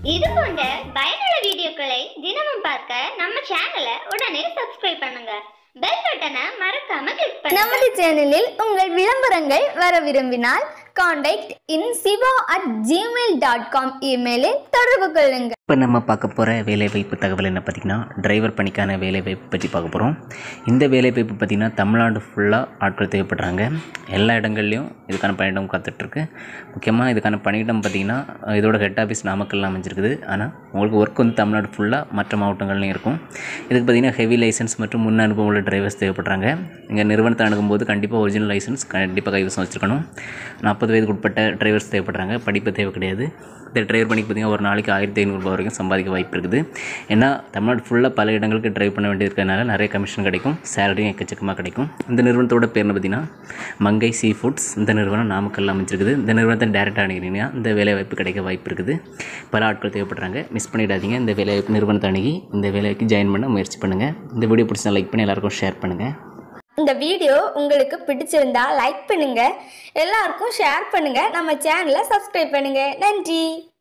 இது போன்ற பயனுள்ள வீடியோக்களை தினமும் பார்க்க நம்ம சேனலை உடனே சப்ஸ்கிரைப் பண்ணுங்க பெல் பட்டனை மறக்காம கிளிக் பண்ணுங்க நமது சேனலில் உங்கள் விளம்பரங்கள் வர விரும்பினால் contact in Siva at Gmail dot com இமெயிலில் தொடர்பு கொள்ளுங்கள் இப்போ நம்ம பார்க்க போகிற வேலைவாய்ப்பு தகவல் என்ன பார்த்திங்கன்னா டிரைவர் பணிக்கான வேலைவாய்ப்பு பற்றி பார்க்க போகிறோம் இந்த வேலைவாய்ப்பு பார்த்திங்கன்னா தமிழ்நாடு ஃபுல்லாக ஆட்கள் தேவைப்படுறாங்க எல்லா இடங்கள்லையும் இதுக்கான பணியிடம் காத்துட்ருக்கு முக்கியமாக இதுக்கான பணியிடம் பார்த்திங்கன்னா இதோட ஹெட் ஆஃபீஸ் நாமக்கல் அமைஞ்சிருக்குது ஆனால் உங்களுக்கு ஒர்க் வந்து தமிழ்நாடு ஃபுல்லாக மற்ற மாவட்டங்கள்லையும் இருக்கும் இதுக்கு பார்த்திங்கன்னா ஹெவி லைசன்ஸ் மற்றும் முன் அனுபவம் உள்ள டிரைவர்ஸ் தேவைப்படுறாங்க இங்கே நிறுவனத்தை அணுகும்போது கண்டிப்பாக ஒரிஜினல் லைசன்ஸ் கண்டிப்பாக கைவசம் வச்சுருக்கணும் நாற்பது வயதுக்கு உட்பட்ட டிரைவர்ஸ் தேவைப்படுறாங்க படிப்பு தேவை கிடையாது இந்த டிரைவர் பணிக்கு பார்த்திங்கன்னா ஒரு நாளைக்கு ஆயிரத்தி ஐநூறுரூபா வரைக்கும் சம்பாதிக்க வாய்ப்பு இருக்குது ஏன்னா தமிழ்நாடு ஃபுல்லாக பல இடங்களுக்கு டிரைவ் பண்ண வேண்டியது இருக்கிறதுனால நிறைய கமிஷன் கிடைக்கும் சேலரியும் எக்கச்சக்கமாக கிடைக்கும் இந்த நிறுவனத்தோட பேர்னு பார்த்தீங்கன்னா மங்கை சீ ஃபுட்ஸ் இந்த நிறுவனம் நாமக்கல் அமைச்சிருக்குது இந்த நிறுவனத்தை டேரெக்டாக அணுகிறீங்கன்னா இந்த வேலைவாய்ப்பு கிடைக்க வாய்ப்பு இருக்குது பல ஆட்கள் தேவைப்படுறாங்க மிஸ் பண்ணிடாதீங்க இந்த வேலைவாய்ப்பு நிறுவனத்தை அணுகி இந்த வேலைக்கு ஜாயின் பண்ண முயற்சி பண்ணுங்கள் இந்த வீடியோ பிடிச்சா லைக் பண்ணி எல்லாருக்கும் ஷேர் பண்ணுங்கள் இந்த வீடியோ உங்களுக்கு பிடிச்சிருந்தா லைக் பண்ணுங்க எல்லாருக்கும் ஷேர் பண்ணுங்க நம்ம சேனலை சப்ஸ்கிரைப் பண்ணுங்க நன்றி